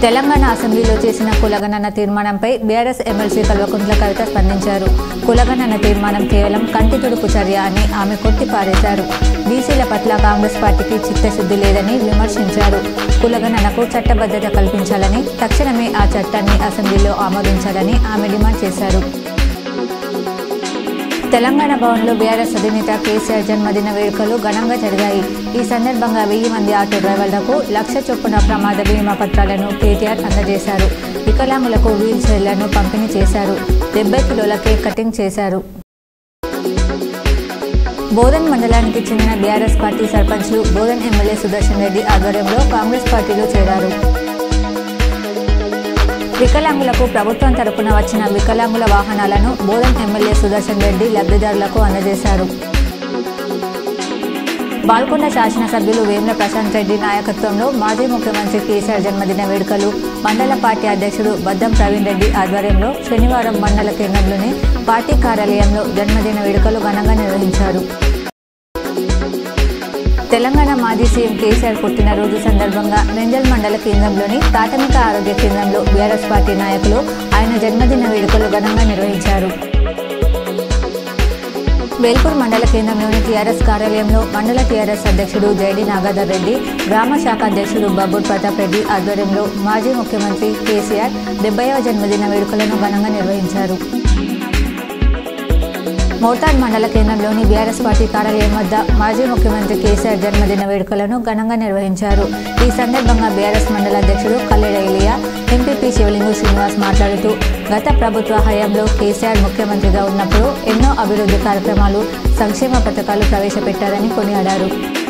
తెలంగాణ అసెంబ్లీలో చేసిన కులగణన తీర్మానంపై బీఆర్ఎస్ ఎమ్మెల్సీ కల్వకుంట్ల కవిత స్పందించారు కులగణన తీర్మానం కేవలం కంటి తుడుపు చర్య అని ఆమె కొట్టి పారేశారు బీసీల పట్ల కాంగ్రెస్ పార్టీకి చిత్తశుద్ధి లేదని విమర్శించారు కులగణనకు చట్టబద్ధత కల్పించాలని తక్షణమే ఆ చట్టాన్ని అసెంబ్లీలో ఆమోదించాలని ఆమె డిమాండ్ చేశారు తెలంగాణ భవన్లో బీఆర్ఎస్ అధినేత కేసీఆర్ జన్మదిన వేడుకలు ఘనంగా జరిగాయి ఈ సందర్భంగా వెయ్యి మంది ఆటో డ్రైవర్లకు లక్ష చొప్పున ప్రమాద బీమా పత్రాలను కేటీఆర్ అందజేశారు వికలాంగులకు వీల్ చైర్లను పంపిణీ చేశారు డెబ్బై కిలోల కేక్ కటింగ్ చేశారు బోధన్ మండలానికి చెందిన బీఆర్ఎస్ పార్టీ సర్పంచ్లు బోధన్ ఎమ్మెల్యే సుదర్శన్ రెడ్డి ఆధ్వర్యంలో కాంగ్రెస్ పార్టీలో చేరారు వికలాంగులకు ప్రభుత్వం తరపున వచ్చిన వికలాంగుల వాహనాలను బోధన్ ఎమ్మెల్యే సుదర్శన్ రెడ్డి లబ్ధిదారులకు అందజేశారు బాల్కొండ శాసనసభ్యులు వేముల ప్రశాంత్ రెడ్డి నాయకత్వంలో మాజీ ముఖ్యమంత్రి కేసీఆర్ జన్మదిన వేడుకలు మండల పార్టీ అధ్యక్షుడు బద్దం ప్రవీణ్ రెడ్డి ఆధ్వర్యంలో శనివారం మండల కేంద్రంలోని పార్టీ కార్యాలయంలో జన్మదిన వేడుకలు ఘనంగా నిర్వహించారు తెలంగాణ మాజీ సీఎం కేసీఆర్ పుట్టినరోజు సందర్భంగా రెంజల్ మండల కేంద్రంలోని ప్రాథమిక ఆరోగ్య కేంద్రంలో బీఆర్ఎస్ పార్టీ నాయకులు ఆయన జన్మదిన వేడుకలు ఘనంగా నిర్వహించారు వేల్పూర్ మండల కేంద్రంలోని టీఆర్ఎస్ కార్యాలయంలో మండల టీఆర్ఎస్ అధ్యక్షుడు జైడి నాగాధర్ రెడ్డి గ్రామ శాఖ అధ్యక్షుడు బబ్బూర్ ప్రతాప్ రెడ్డి ఆధ్వర్యంలో మాజీ ముఖ్యమంత్రి కేసీఆర్ డెబ్బైవ జన్మదిన వేడుకలను ఘనంగా నిర్వహించారు మోతాడ్ మండల కేంద్రంలోని బీఆర్ఎస్ పార్టీ కార్యాలయం వద్ద మాజీ ముఖ్యమంత్రి కేసీఆర్ జన్మదిన వేడుకలను ఘనంగా నిర్వహించారు ఈ సందర్భంగా బీఆర్ఎస్ మండల అధ్యక్షుడు కల్లెడ ఇలియా ఎంపీపీ శివలింగు శ్రీనివాస్ మాట్లాడుతూ గత ప్రభుత్వ హయాంలో కేసీఆర్ ముఖ్యమంత్రిగా ఉన్నప్పుడు ఎన్నో అభివృద్ధి కార్యక్రమాలు సంక్షేమ పథకాలు ప్రవేశపెట్టారని కొనియాడారు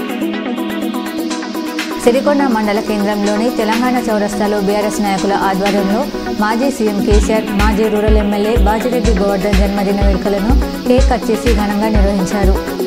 సిరికొండ మండల కేంద్రంలోని తెలంగాణ చౌరస్తాలో బీఆర్ఎస్ నాయకుల ఆధ్వర్యంలో మాజీ సీఎం కేసీఆర్ మాజీ రూరల్ ఎమ్మెల్యే బాజిరెడ్డి గోవర్ధన్ జన్మదిన వేడుకలను కేక్ కట్ చేసి ఘనంగా నిర్వహించారు